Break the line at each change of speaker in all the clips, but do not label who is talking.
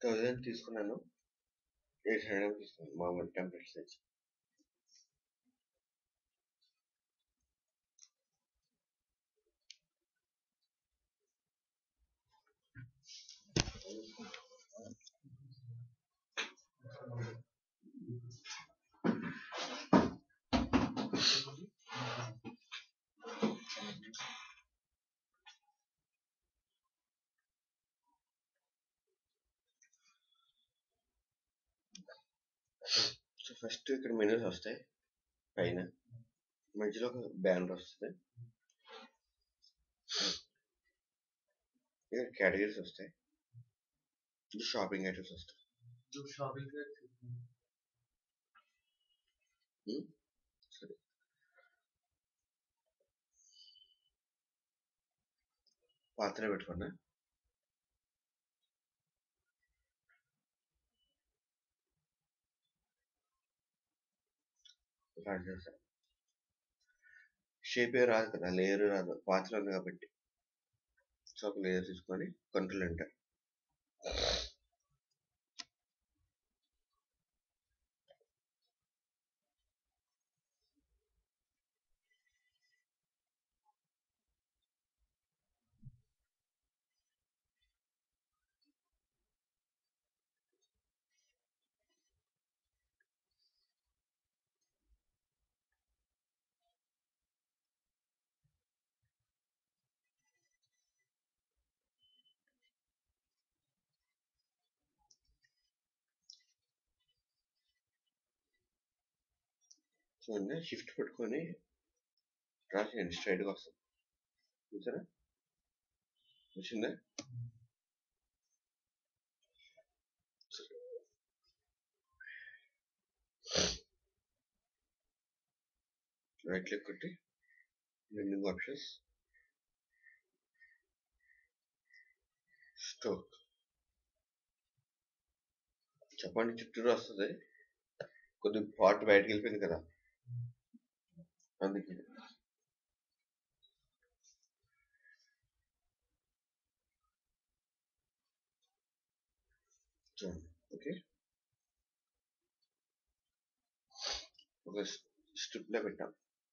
Thousand తీసుకున్నాను eight hundred తీసుకున్నాను మామూలు టెంప్లెట్స్ తెచ్చి సో ఫస్ట్ ఇక్కడ మెనూస్ వస్తాయి పైన మధ్యలో ఒక బ్యానర్ వస్తుంది ఇక్కడ కేటగిరీస్ వస్తాయి ఇది షాపింగ్ ఐటమ్స్ వస్తాయి
जो शॉपिंग का
సరే పాత్ర పెట్టుకున్నా స్టార్ట్ చేస్తా షేప్ ఏ రాదు కదా లేయర్ రాదు పాత్ర ఉంది కాబట్టి సో ఒక లేయర్ తీసుకొని కంట్రోల్ ఎంటర్ చూడండి షిఫ్ట్ పెట్టుకొని డ్రా చేయండి స్ట్రైట్గా వస్తుంది చూసారా వచ్చిందా రైట్ క్లిక్ కొట్టి లెండింగ్ ఆప్షన్స్ స్టోక్ చెప్పండి చుట్టూరు వస్తుంది కొద్ది పార్ట్ బయటకు వెళ్ళిపోయింది కదా అందుకే చూడండి ఓకే ఒక స్ట్రిప్ లో పెట్టాం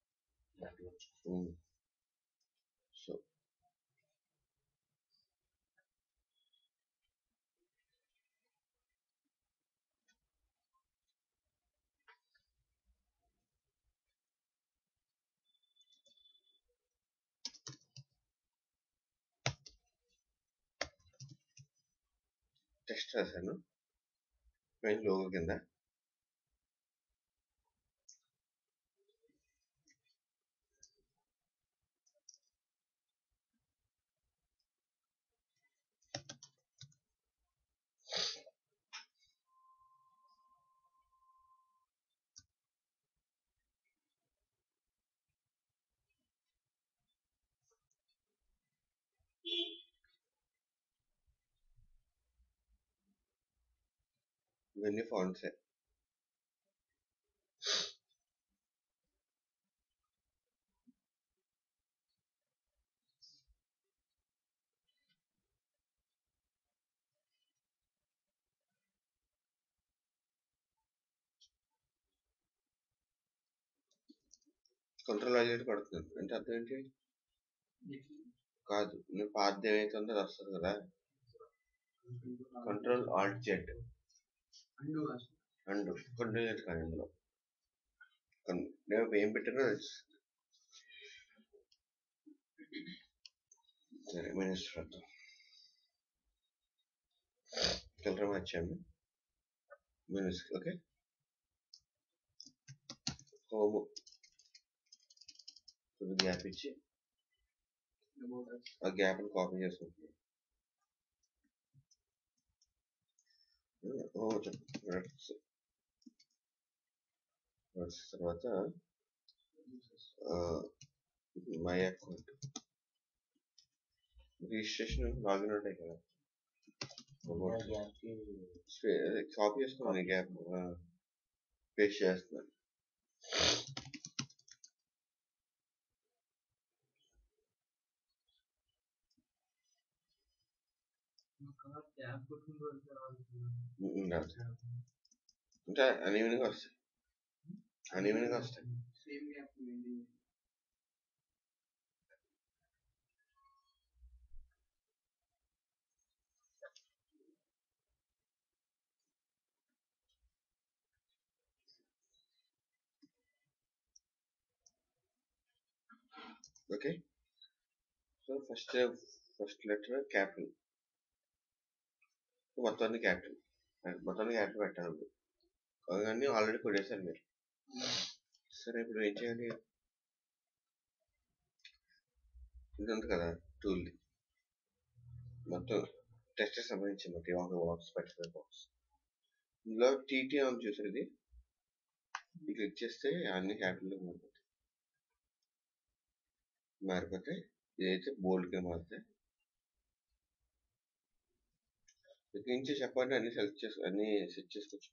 సో టెక్స్ట్ రాశాను పైన లోగో కింద ఇవన్నీ ఫాంట్సే కంట్రోల్ అయ్యేది పడుతుంది అంటే అర్థం ఏంటి కాదు నువ్వు పాత ఏమైతుందో అది వస్తుంది కదా control alt Z
undo
and control Z కానీ ఇందులో కన్- నేను ఇప్పుడు ఏం పెట్టానో అది సరే మినిస్టర్ వద్దాం కలర్ మార్చాము మినిస్టర్ ఓకే హోమ్ కొద్ది గ్యాప్ ఇచ్చి ఆ గ్యాప్ని కాపీ చేసుకుంటున్నాం ఓ చెప్పు వర్డ్స్ వర్డ్స్ తర్వాత మై అకౌంట్ రిజిస్ట్రేషన్ లాగిన్ ఉంటాయి కదా కాపీ చేసుకున్నాను గ్యాప్ పేస్ట్ చేస్తున్నాను
పక్కన ట్యాబ్ కొట్టుకుంటూ వెళ్తే రాదు
ఉమ్, ఉమ్, రాదు. అంటే అనీవెన్గా వస్తాయి అనీవెన్గా వస్తాయి
same gap maintain
okay so first first letter capital మొత్తాన్ని క్యాపిటల్ మొత్తాన్ని క్యాపిటల్ పెట్టాలి అవన్నీ ఆల్రెడీ కొట్టేశారు మీరు సరే ఇప్పుడు ఏం చేయాలి ఇది ఉంది కదా టూల్ మొత్తం టెస్ట్ సంబంధించి మొత్తం ఒక బాక్స్ పెట్టాలి బాక్స్ ఇందులో టీటీ అని చూసారు ఇది ఇది క్లిక్ చేస్తే అన్ని క్యాపిటల్ మారిపోతాయి మారిపోతే ఇదైతే బోల్డ్గా మారుతాయి ఇక్కడ నుంచి చెప్పండి అన్ని సెలెక్ట్ చేసు అన్ని సెట్ చేసుకోవచ్చు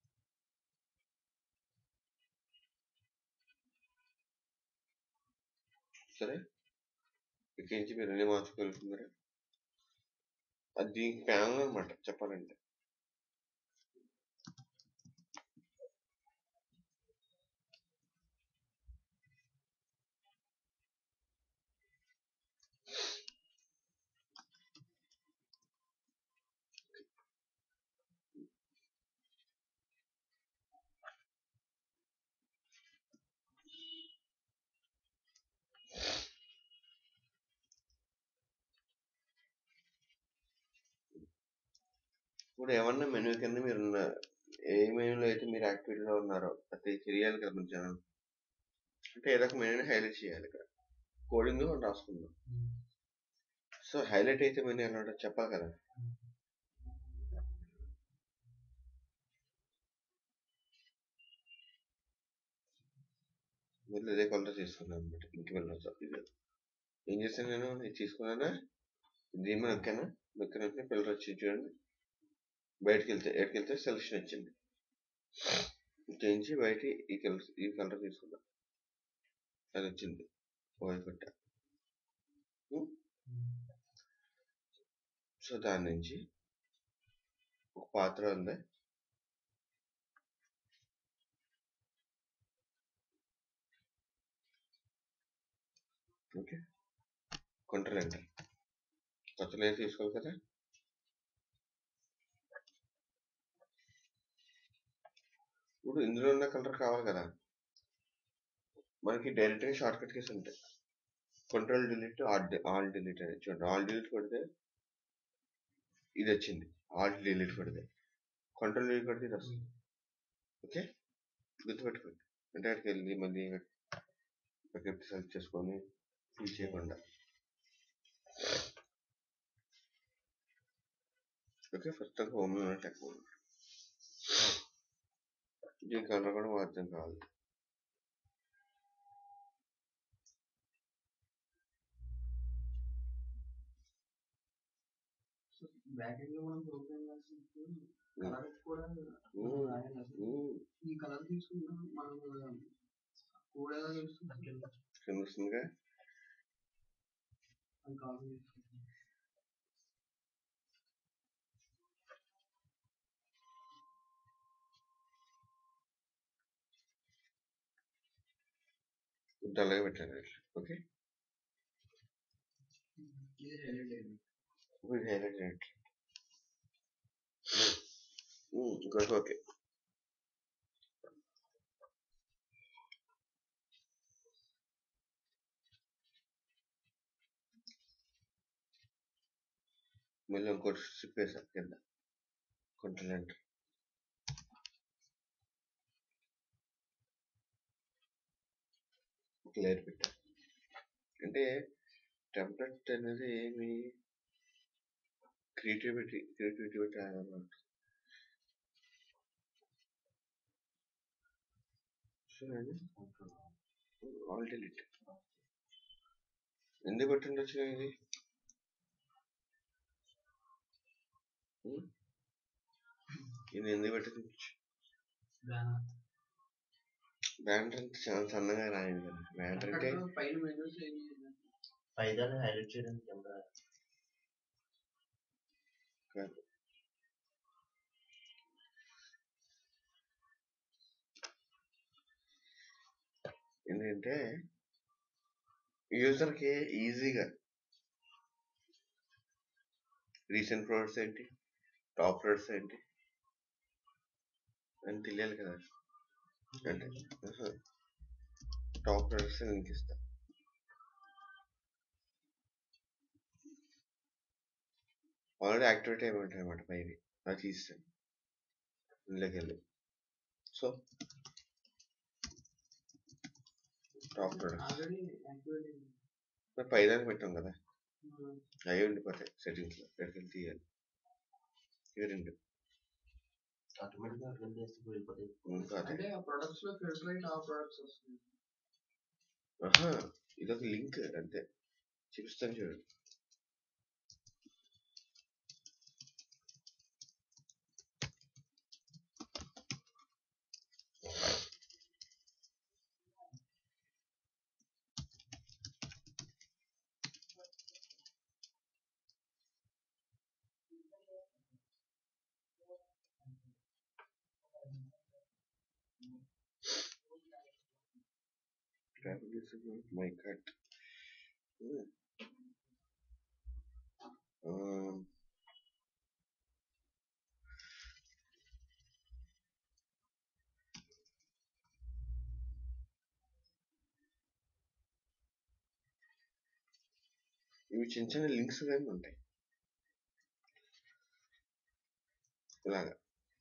సరే ఇక్కడ నుంచి మీరు అన్ని మార్చుకోగలుగుతున్నారు అది దీనికి ప్యానల్ అనమాట చెప్పాలంటే ఇప్పుడు ఏమన్నా మెనూ కింద మీరు ఉన్న ఏ మెనూలో అయితే మీరు యాక్టివిటీలో ఉన్నారో అది తెలియాలి కదా మన జనం అంటే ఏదో ఒక మెనూని హైలైట్ చేయాలి ఇక్కడ కోడింగ్ మనం రాసుకుందాం సో హైలైట్ అయితే మెనూ ఎలా ఉంటుందో చెప్పాలి కదా ముందు ఇదే కలర్ తీసుకున్నాను అనమాట ఇంటి వెళ్ళొచ్చు ఇది ఏం చేశాను నేను ఇది తీసుకున్నానా దీని మీద నొక్కానా నొక్కిన వెంటనే పిల్లలు వచ్చి చూడండి బయటకు వెళ్తే ఎక్కడికి వెళ్తే సెలక్షన్ వచ్చింది చేయించి బయట ఈ కలర్ ఈ కలర్ తీసుకున్నా అది వచ్చింది ఓయి పెట్ట సో దాని నుంచి ఒక పాత్ర ఉంది ఓకే కంట్రోల్ ఎంటర్ కొత్త లేయర్ తీసుకోవాలి కదా ఇప్పుడు ఇందులో ఉన్న కలర్ కావాలి కదా మనకి డైరెక్ట్గా షార్ట్ కట్ కేసు ఉంటాయి కంట్రోల్ డిలీట్ ఆల్ డిలీట్ అని చూడండి ఆల్ డిలీట్ కొడితే ఇది వచ్చింది ఆల్ డిలీట్ కొడితే కంట్రోల్ డిలీట్ కొడితే ఇది వస్తుంది ఓకే గుర్తుపెట్టుకోండి అంటే అక్కడికి వెళ్ళి మళ్ళీ బకెట్ సెలెక్ట్ చేసుకొని ఫిల్ చేయకుండా ఓకే ఫస్ట్ హోమ్ టెక్ దీని కలర్ కూడా మార్చడం కావాలి
బ్యాక్ ఎండ్ లో మనం ప్రోగ్రామ్ రాసినప్పుడు కలర్ కూడా
మ్మ్.
రాయాలి అసలు.
మ్మ్.
ఈ కలర్ తీసుకున్నాం మనం కోడ్ ఎలా తెలుస్తుంది
కింద వస్తుందిగా
అది కాపీ చేసుకుంటాం
ఇది అలాగే పెట్టాను ఓకే
ఇది హైలైట్ అయింది
ఇప్పుడు హైలైట్ చేయండి ఇంకోటి ఓకే మళ్ళీ ఇంకోటి స్ట్రిప్ వేసాను కింద కొంచెం ఎంటర్ ఒక లేయర్ పెట్టాను అంటే టెంప్లెట్ అనేది మీ క్రియేటివిటీ క్రియేటివిటీ బట్టి ఆధారపడి చూడండి ఆల్ డిలీట్ ఎందుకు పెట్టండి ఇది ఉం? ఇది ఎందుకు పెట్టచ్చు
బ్యానర్
బ్యానర్ అంటే చాలా సన్నగా రాయండి కదా బ్యానర్ అంటే
పైన మెనూస్ ఏమి
పైదాన్ని హైలైట్ చేయడానికి కింద
కాదు ఎందుకంటే యూజర్కి ఈజీగా రీసెంట్ ప్రొడక్ట్స్ ఏంటి టాప్ ప్రొడక్ట్స్ ఏంటి అని తెలియాలి కదా అంటే టాప్ ప్రొడక్ట్స్ లింక్ ఇస్తా ఆల్రెడీ యాక్టివేట్ అయి ఉంటాయి అనమాట పైవి అది తీస్తాను ఇందులోకి వెళ్ళి so top products
already activate
మరి పైదానికి పెట్టాం కదా అవి ఉండిపోతాయి సెట్టింగ్స్లో ఎక్కడికి తీయాలి ఇవి రెండు
ఆటోమేటిక్గా అట్లా చేస్తే వెళ్ళిపోతాయి
ఇంకా అదే
అంటే ఆ ప్రొడక్ట్స్ లో ఫిల్టర్ అయితే ఆ ప్రొడక్ట్స్ వస్తుంది
ఆహా ఇదొక లింక్ అంతే చూపిస్తాను చూడండి Travel is about my cut. Hmm. Um, ఇవి చిన్న చిన్న లింక్స్ కానీ ఉంటాయి ఇలాగా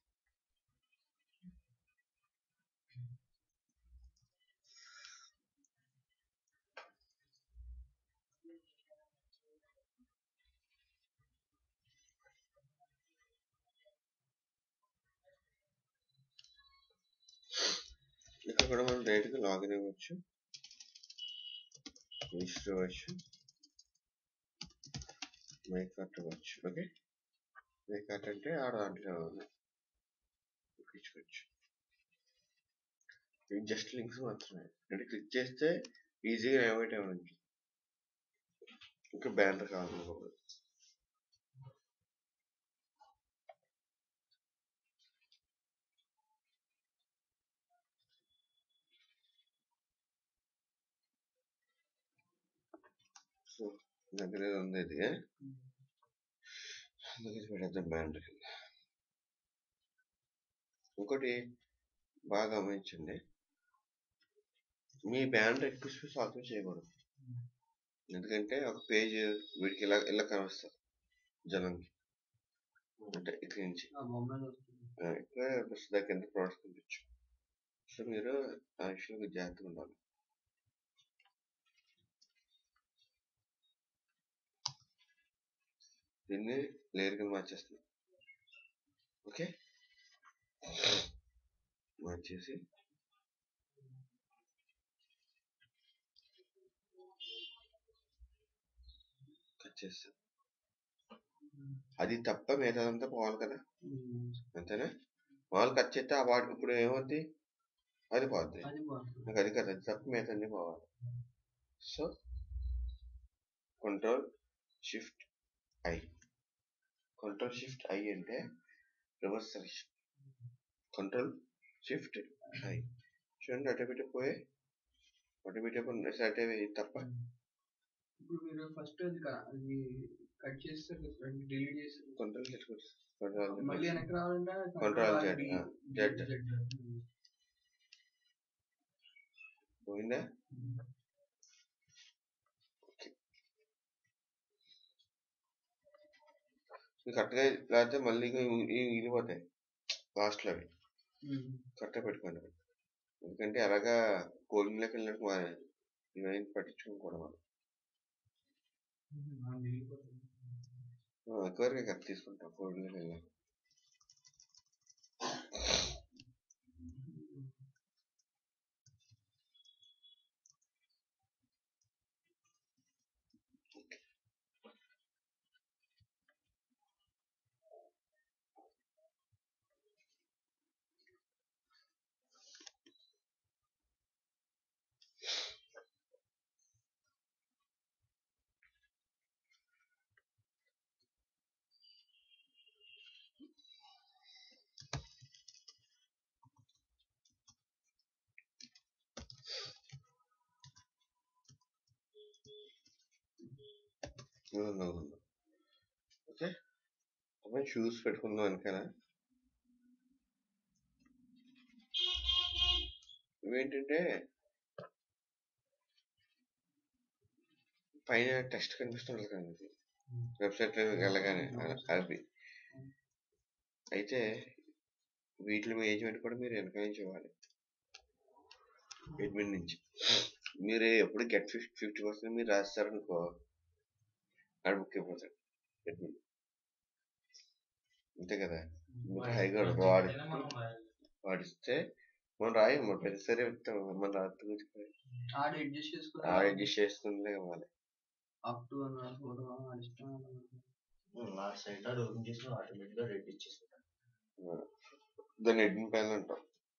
ఇక్కడ కూడా మనం డైరెక్ట్గా లాగిన్ అవ్వచ్చు రిజిస్టర్ అవ్వచ్చు మై కార్ట్ అవ్వచ్చు ఓకే మై కార్ట్ అంటే ఆడ దాంట్లో ఎక్కించుకోవచ్చు ఇవి జస్ట్ లింక్స్ మాత్రమే అంటే క్లిక్ చేస్తే ఈజీగా నేవిగేట్ అవ్వడానికి ఇంకా బ్యానర్ కావాలనుకోకూడదు సో దగ్గర ఏదో ఉంది ఇది అందుకే పెడతాం బ్యానర్ కింద ఇంకోటి బాగా గమనించండి మీ బ్యానర్ ఎక్కువ స్పేస్ ఆక్యుపై చేయకూడదు ఎందుకంటే ఒక పేజ్ వీడికి ఇలా ఇలా కనిపిస్తుంది జనంకి అంటే ఇక్కడి నుంచి
ఆ బొమ్మలు వస్తుంది
ఆ, ఇక్కడ కనిపిస్తుంది దాని కింద ప్రోడక్ట్స్ కనిపించు సో మీరు యాక్చువల్గా జాగ్రత్తగా ఉండాలి దీన్ని లేయర్ కింద మార్చేస్తున్నాం ఓకే మార్చేసి కట్ చేస్తాం అది తప్ప మిగతాదంతా పోవాలి కదా అంతేనా మామూలు కట్ చేస్తే ఆ వాటి ఇప్పుడు ఏమవుద్ది అది పోద్ది
అది బాగుంటుంది
నాకు అది కదా అది తప్ప మిగతా అన్ని పోవాలి so control shift I control shift I అంటే reverse selection control shift I చూడండి ఆటోమేటిక్ పోయి ఆటోమేటిక్ సెలెక్ట్ అయ్యి తప్ప
ఇప్పుడు మీరు ఫస్ట్ అది క- అది కట్ చేస్తారు డిలీట్ చేస్తారు
కంట్రోల్ చేసుకోవచ్చు కంట్రోల్
మళ్ళీ వెనక్కి రావాలంటే
Control Z,
D-
ఆ, Z.
Z.
పోయిందా మీకు కరెక్ట్గా లేకపోతే మళ్ళీ ఇక ఇవి- ఇవి మిగిలిపోతాయి లాస్ట్లో అవి
ఉమ్.
కరెక్ట్గా పెట్టుకోండి ఎందుకంటే అలాగా కోడింగ్లోకి వెళ్ళినట్టు మా ఇవన్నీ పట్టించుకోకూడదు మనం
ఆ, మిగిలిపోతుంది.
ఎక్కువగా కరెక్ట్ తీసుకుంటాం కోడింగ్లోకి వెళ్ళాక ఉందా ఉందా ఓకే అప్పుడు షూస్ పెట్టుకుందాం వెనకాల ఇవేంటంటే పైన టెస్ట్ కనిపిస్తుంది కదా ఇది వెబ్సైట్ వెళ్ళగానే అ- అవి అయితే వీటిలో మీ ఏజ్మెంట్ కూడా మీరు వెనకాల నుంచి ఇవ్వాలి అడ్మిన్ నుంచి మీరు ఎప్పుడు గెట్ ఫిఫ్టీ ఫిఫ్టీ పర్సెంట్ మీరు రాస్తారనుకో ఆడ బుక్ అయిపోతాడు అడ్మిన్ అంతే కదా ఇంకా హైగా ఉంటుంది. వాడి వాడిస్తే మనం రాయం మన ప్రతిసారి చెప్తాం మన రాత్రి గురించి
ఆడ అడ్జస్ట్ చేసుకుని
అడ్జస్ట్ చేసుకుంటే ఇవ్వాలి
అప్ టు అని రాసుకోవడం ఆడ ఇష్టం
ఆ సైట్ ఆడు ఓపెన్ చేసిన ఆటోమేటిక్ గా రెడ్ ఇచ్చేసుకుంటాను
దాన్ని అడ్మిన్ ప్యానల్ అంటాం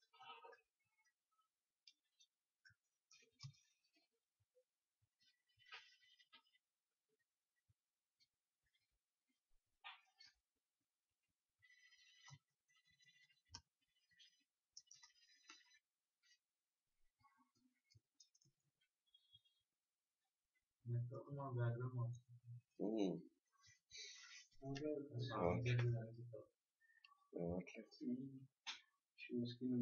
ఉమ్. రావట్లేదు.
షూస్ కి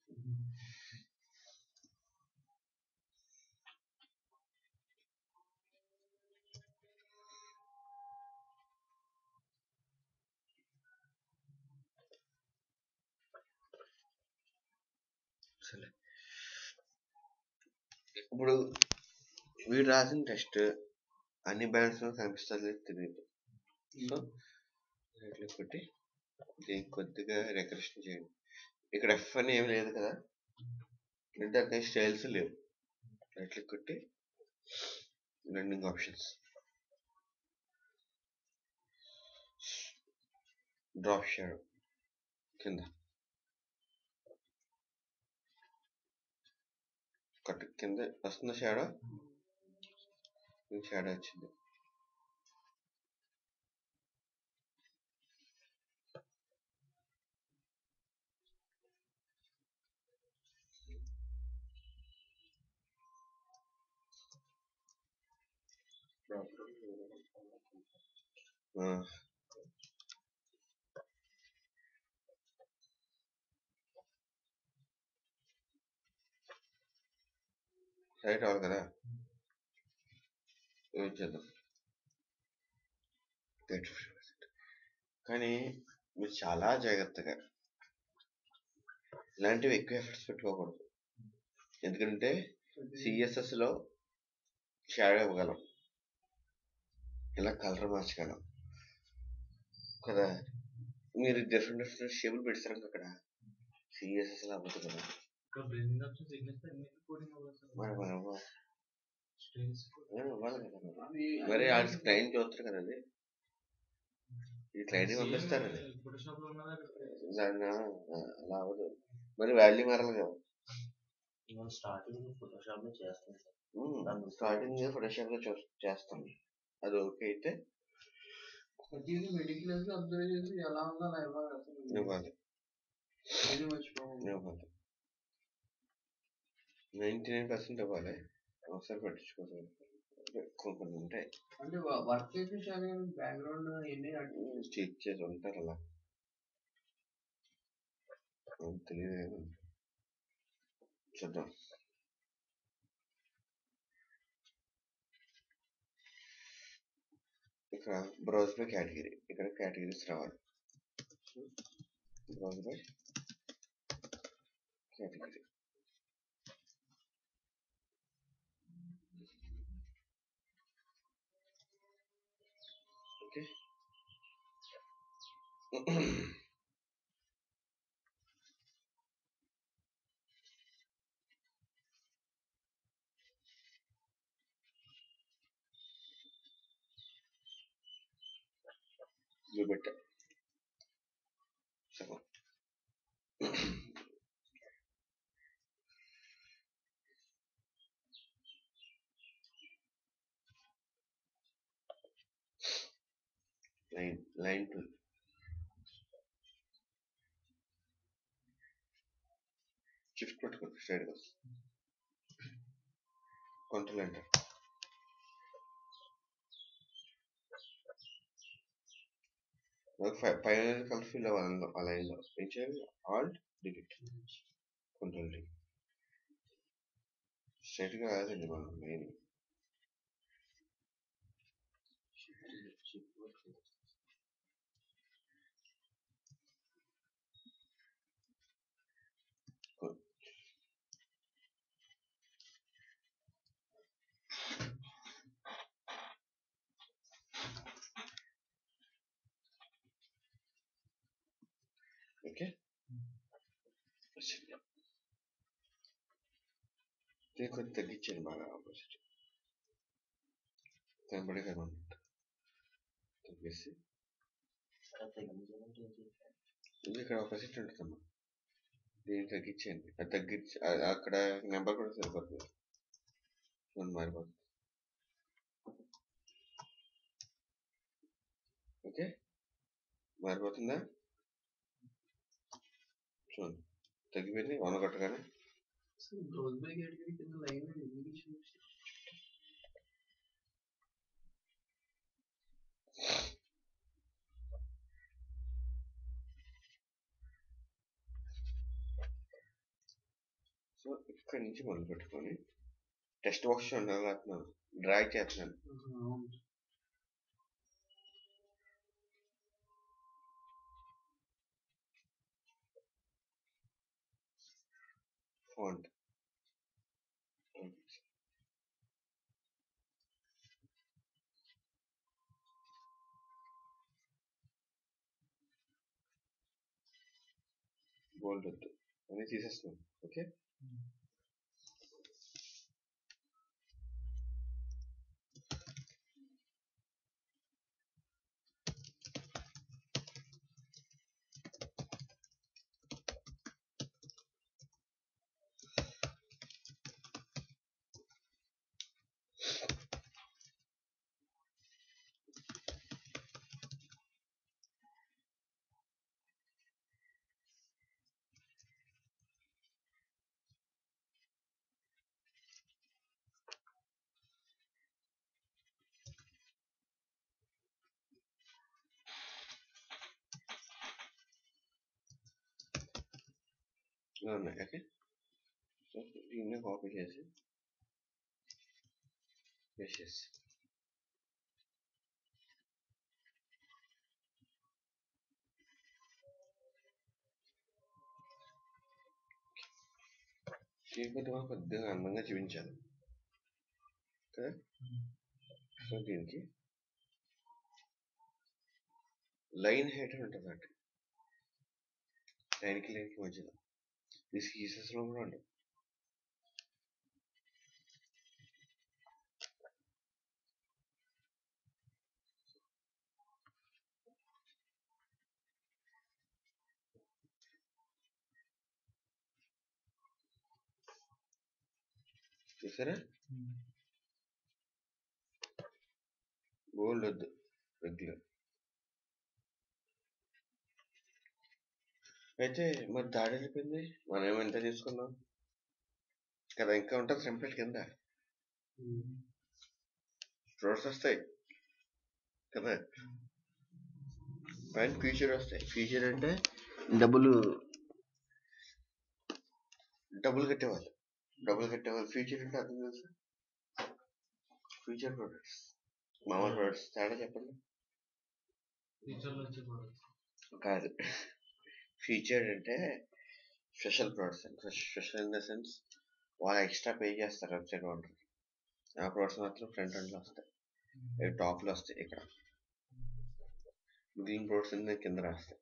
సరే ఇప్పుడు వీడు రాసిన టెస్ట్ అన్ని బ్యాండ్స్ లో కనిపిస్తుంది లేదు తెలియదు సో ఇట్లా కొట్టి దీనికి కొద్దిగా డెకరేషన్ చేయండి ఇక్కడ ఎఫ్ అని ఏమి లేదు కదా అంటే అక్కడ స్టైల్స్ లేవు రైట్ క్లిక్ కొట్టి రెండింగ్ ఆప్షన్స్ డ్రాప్ షాడో కింద కట్ కింద వస్తున్న షాడో షాడో వచ్చింది ఆ, సైట్ అవ్వాలి కదా యూజ్ చేద్దాం Get 50%. కానీ మీరు చాలా జాగ్రత్తగా ఇలాంటివి ఎక్కువ ఎఫర్ట్స్ పెట్టుకోకూడదు ఎందుకంటే సిఎస్ఎస్ లో షాడో ఇవ్వగలం ఇలా కలర్ మార్చగలం కదా మీరు డిఫరెంట్ డిఫరెంట్ షేపులు పెడతారు అక్కడ సిఎస్ఎస్ లో అవ్వదు కదా మరి మరి ఇవ్వాలి. మరి ఇవ్వాలి కదా మరి. మరి ఆ క్లయింట్ చూస్తారు కదా అది ఈ క్లయింట్ పంపిస్తారు అది దాన్ని ఆ, అలా అవ్వదు మరి వాల్యూ మారాలి కదా
నేను స్టార్టింగ్ ఫోటోషాప్ లో చేస్తాను సార్
స్టార్టింగ్ ఫోటోషాప్ లో చూ- చేస్తాం అది ఓకే అయితే
ప్రతిదీ మెడికల్ అబ్జర్వ్ చేసి ఎలా ఉందో అలా ఇవ్వాలి అసలు
ఇవ్వాలి
ఏది మర్చిపోకూడదు
ఇవ్వాలి నైంటీ నైన్ పర్సెంట్ ఇవ్వాలి ఒకసారి పట్టించుకోవాలి కొన్ని కొన్ని ఉంటాయి
అంటే వర్క్ చేసేసాను బ్యాక్గ్రౌండ్ ఎన్ని
స్టిచ్ చేసి ఉంటారు అలా నాకు తెలియదు ఏమో. చూద్దాం ఇక్కడ బ్రౌజ్ బై కేటగిరీ ఇక్కడ కేటగిరీస్ రావాలి బ్రౌజ్ బై కేటగిరీ ఓకే చూపెట్టా సగం లైన్ లైన్ టూ షిఫ్ట్ పట్టుకోండి స్ట్రైట్గా కంట్రోల్ ఎంటర్ నాకు పై- పైన కలర్ ఫిల్ అవ్వాలి అందులో ఆ లైన్లో ఏం చేయాలి ఆల్ట్ డిలీట్ కంట్రోల్ డి స్ట్రైట్గా కాదండి మనం మెయిన్ ఓకే దీన్ని కొంచెం తగ్గించండి బాగా ఆపోజిట్ కనబడే కనబడి తగ్గిసి
అక్కడ తగ్గించాలంటే ఏం చేయాలి?
ఇది ఇక్కడ ఆపోజిట్ ఉంటుందమ్మా దీన్ని తగ్గించండి అది తగ్గించి అ- అక్కడ నెంబర్ కూడా సరిపోతుంది చూడండి మారిపోతుంది ఓకే మారిపోతుందా చూడండి తగ్గిపోయింది వన కొట్టగానే
బ్రౌజ్ బై కేటగిరీ కింద లైన్ ఎందుకు ఇచ్చింది
సో ఇక్కడ నుంచి మొదలు పెట్టుకొని టెక్స్ట్ బాక్స్ ఉండాలి డ్రాగ్ చేస్తున్నాను
ఆహా, అవును
ఫాంట్ బోల్డ్ వద్దు అని తీసేస్తున్నాను ఓకే ఇలా ఉన్నాయి ఓకే సో దీన్ని కాపీ చేసి పేస్ట్ చేసి చీకటి కూడా కొద్దిగా అందంగా చూపించాలి కదా సో దీనికి లైన్ హైట్ అని ఉంటుంది అంటే లైన్కి లైన్కి మధ్యలో ఈ సీసెస్లో కూడా ఉంటుంది చూసారా గోల్డ్ వద్దు రెగ్యులర్ అయితే మరి దాడి అయిపోయింది మనం ఏమో ఎంత తీసుకున్నాం కదా ఇంకా ఉంటుంది టెంప్లెట్ కింద స్టోర్స్ వస్తాయి కదా పైన ఫీచర్ వస్తాయి ఫీచర్ అంటే డబ్బులు డబ్బులు కట్టేవాళ్ళు డబ్బులు కట్టేవాళ్ళు ఫీచర్ అంటే అర్థం తెలుసా ఫీచర్ ప్రొడక్ట్స్ మామూలు ప్రొడక్ట్స్ తేడా చెప్పండి
ఫ్యూచర్లో వచ్చే products.
కాదు ఫీచర్ అంటే స్పెషల్ ప్రోడక్ట్స్ అండి స్పెషల్ ఇన్ ద సెన్స్ వాళ్ళు ఎక్స్ట్రా పే చేస్తారు వెబ్సైట్ వాళ్ళకి ఆ ప్రోడక్ట్స్ మాత్రం ఫ్రంట్ ఎండ్లో వస్తాయి ఇవి టాప్లో వస్తాయి ఇక్కడ మిగిలిన ప్రోడక్ట్స్ అన్ని కింద రాస్తాయి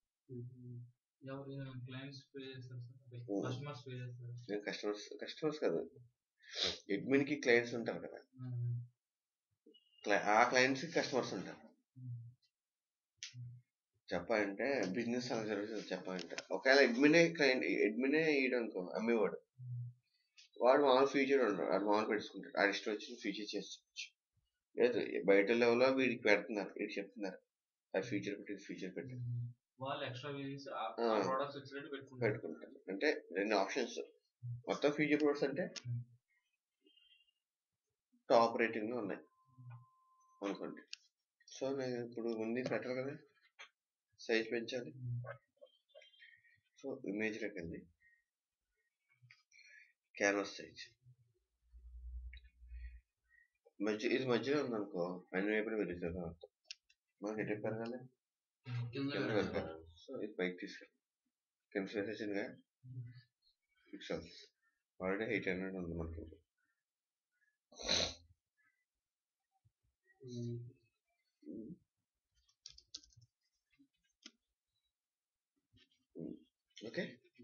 ఎవరు క్లయింట్స్ పే చేస్తారు సార్
Hmm.
కస్టమర్స్ పే చేస్తారు
నేను కస్టమర్స్ కస్టమర్స్ కాదు అడ్మిన్కి క్లయింట్స్ ఉంటారు కదా క్లై- ఆ క్లయింట్స్కి కస్టమర్స్ ఉంటారు చెప్పాలంటే బిజినెస్ అలా జరుగుతుంది చెప్పాలంటే ఒకవేళ అడ్మినే క్లయింట్ అడ్మినే ఇయడనుకో అమ్మేవాడు వాడు మామూలు ఫీచర్ ఉండడు వాడు మామూలు పెట్టుకుంటాడు ఆడి ఇష్టం వచ్చిన ఫీచర్ చేసుకోవచ్చు లేదు బయట లెవెల్లో వీడికి పెడుతున్నారు వీడికి చెప్తున్నారు ఆ ఫీచర్ పెట్టి ఫీచర్ పెట్టి
వాళ్ళు ఎక్స్ట్రా వేసి ఆ
ఆ.
ప్రొడక్ట్స్ వచ్చినట్టు పెట్టుకుంటారు
పెట్టుకుంటారు అంటే రెండు ఆప్షన్స్ మొత్తం ఫీచర్ ప్రోడక్ట్స్ అంటే టాప్ రేటింగ్లో ఉన్నాయి అనుకోండి సో నేను ఇప్పుడు ఉంది పెట్టాలి కదా సైజ్ పెంచాలి సో ఇమేజ్లోకి వెళ్ళి క్యాన్వాస్ సైజ్ మధ్య ఇది మధ్యలో ఉందనుకో అన్ని వైపులు వెళ్తుంది అర్థం మనకి ఎటు పెరగాలి
కింద
కింద వెళ్తారు సో ఇది పైకి తీసుకెళ్ళి కింద వేసేసిందిగా పిక్సెల్స్ ఆల్రెడీ ఎయిట్ హండ్రెడ్ ఉంది మనకి ఓకే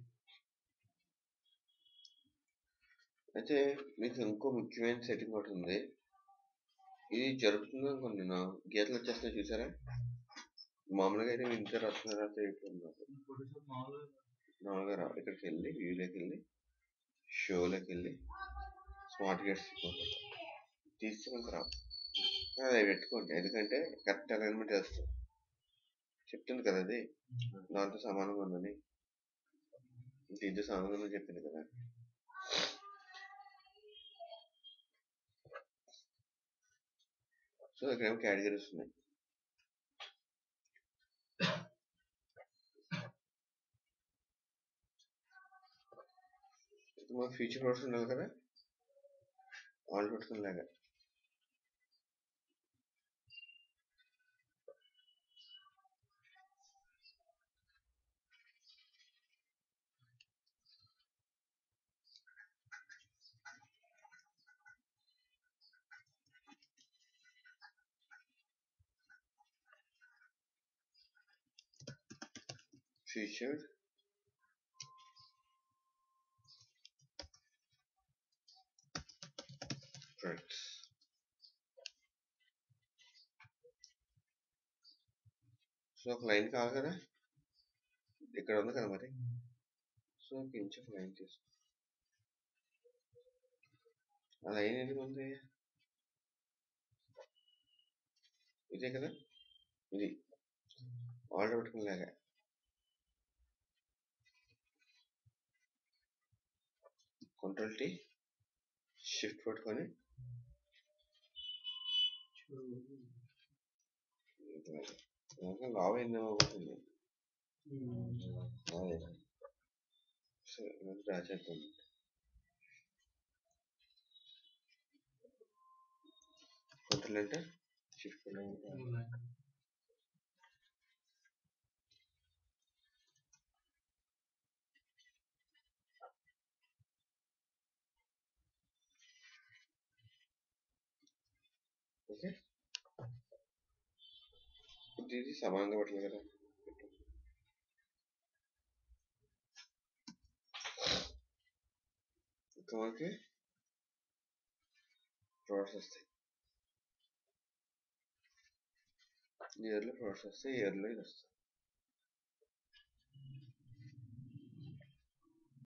అయితే మీకు ఇంకో ముఖ్యమైన సెట్టింగ్ ఒకటి ఉంది ఇది జరుగుతుంది అనుకోండి నేను గీతలు వచ్చేస్తున్నాయి చూసారా మామూలుగా అయితే ఇంటర్ వస్తున్నారు అయితే
ఫోటోషాప్ మామూలుగా
నాలుగా రా ఇక్కడికి వెళ్ళి వ్యూలోకి వెళ్ళి షోలోకి వెళ్ళి స్మార్ట్ గేట్స్ తీసుకుని రా అది పెట్టుకోండి ఎందుకంటే కరెక్ట్ అలైన్మెంట్ చేస్తుంది చెప్తుంది కదా అది దాంతో సమానంగా ఉందని దీంతో సమానంగా ఉందని చెప్పింది కదా సో ఇక్కడేమో కేటగిరీస్ ఉన్నాయి మా ఫ్యూచర్ ప్రోడక్ట్స్ ఉండాలి కదా ఆల్ పెట్టుకునేలాగా featured products. సో ఒక లైన్ కావాలి కదా ఇక్కడ ఉంది కదా మరి సో ఒక ఇంచ్ ఒక లైన్ తీసుకో ఆ లైన్ ఎందుకు ఉంది ఇదే కదా ఇది ఆర్డర్ పెట్టుకునేలాగా కంట్రోల్ టీ షిఫ్ట్ పట్టుకొని ఇంకా లావ్ అయిందేమో పోతుంది అదే సరే డ్రా చేద్దాం కంట్రోల్ అంటే షిఫ్ట్ ఓకే ఇది సమానంగా పట్టలేదు కదా ఇంకా మనకి ప్రోడక్ట్స్ వస్తాయి ఇయర్లో ప్రోడక్ట్స్ వస్తాయి ఇయర్లో ఇది వస్తాయి